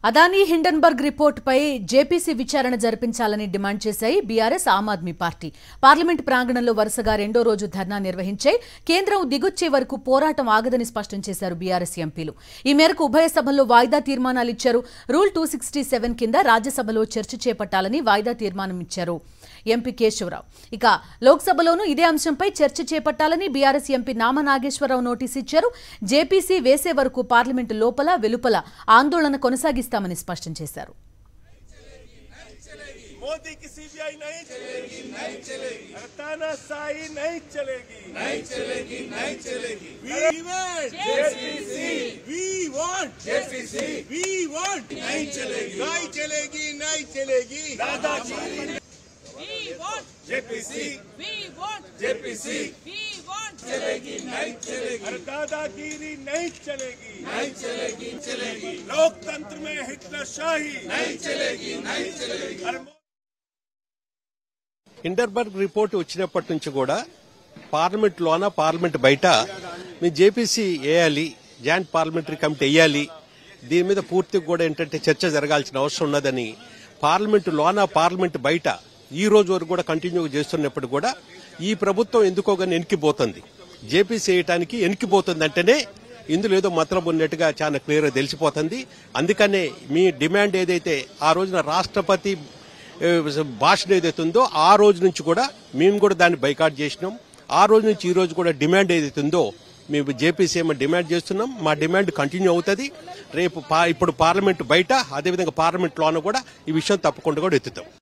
Adani Hindenburg రిపోర్టుపై JPC విచారణ జరిపించాలని demand చేశాయి బీఆర్ఎస్ ఆమ్ ఆద్మీ పార్టీ పార్లమెంట్ ప్రాంగణంలో వరుసగా రెండో రోజు ధర్నా నిర్వహించాయి కేంద్రం దిగొచ్చే వరకు పోరాటం ఆగదని స్పష్టం చేశారు బీఆర్ఎస్ ఎంపీలు ఈ మేరకు ఉభయ సభల్లో వాయిదా తీర్మానాలు ఇచ్చారు రూల్ టూ సిక్స్టీ సెవెన్ కింద రాజ్యసభలో చర్చ చేపట్టాలని వాయిదా తీర్మానం ఇచ్చారు ఎంపీ కేశవరావు ఇక లోక్సభలోనూ ఇదే అంశంపై చర్చ చేపట్టాలని బీఆర్ఎస్ ఎంపీ నామ నాగేశ్వరరావు నోటీస్ ఇచ్చారు జేపీసీ వేసే వరకు పార్లమెంటు లోపల వెలుపల ఆందోళన కొనసాగిస్తామని స్పష్టం చేశారు मोदी की सीबीआई नहीं चलेगी नहीं चलेगी तानाशाही नहीं चलेगी नहीं चलेगी नहीं चलेगी we want JPC we want JPC we want नहीं चलेगी नहीं चलेगी नहीं चलेगी दादाजी We want, JPC we want, JPC we want. चलेगी नहीं चलेगी अरे दादागिरी नहीं चलेगी नहीं चलेगी चलेगी लोकतंत्र में हिटलरशाही नहीं चलेगी नहीं चलेगी अरे హిండర్బర్గ్ రిపోర్ట్ వచ్చినప్పటి నుంచి కూడా పార్లమెంట్ లోన పార్లమెంట్ బయట మీ జేపీసీ వేయాలి జాయింట్ పార్లమెంటరీ కమిటీ వేయాలి దీని మీద పూర్తిగా కూడా ఏంటంటే చర్చ జరగాల్సిన అవసరం ఉన్నదని పార్లమెంట్ లోన పార్లమెంట్ బయట ఈ రోజు వరకు కూడా కంటిన్యూ చేస్తున్నప్పుడు కూడా ఈ ప్రభుత్వం ఎందుకో కానీ వెనికిపోతుంది జేపీసీ వేయటానికి వెనికిపోతుంది అంటేనే ఇందులో ఏదో మతలబు ఉన్నట్టుగా చాలా క్లియర్గా తెలిసిపోతుంది అందుకనే మీ డిమాండ్ ఏదైతే ఆ రోజున రాష్ట్రపతి ఏ, భాషణ ఏదైతే ఉందో ఆ రోజు నుంచి కూడా మేము కూడా దాన్ని బైకాట్ చేసినాం ఆ రోజు నుంచి ఈ రోజు కూడా డిమాండ్ ఏదైతే ఉందో మేము జేపీసీ ఏమో డిమాండ్ చేస్తున్నాం మా డిమాండ్ కంటిన్యూ అవుతుంది రేపు పా- ఇప్పుడు పార్లమెంట్ బయట అదేవిధంగా పార్లమెంట్ లోన కూడా ఈ విషయం తప్పకుండా కూడా ఎత్తుతాం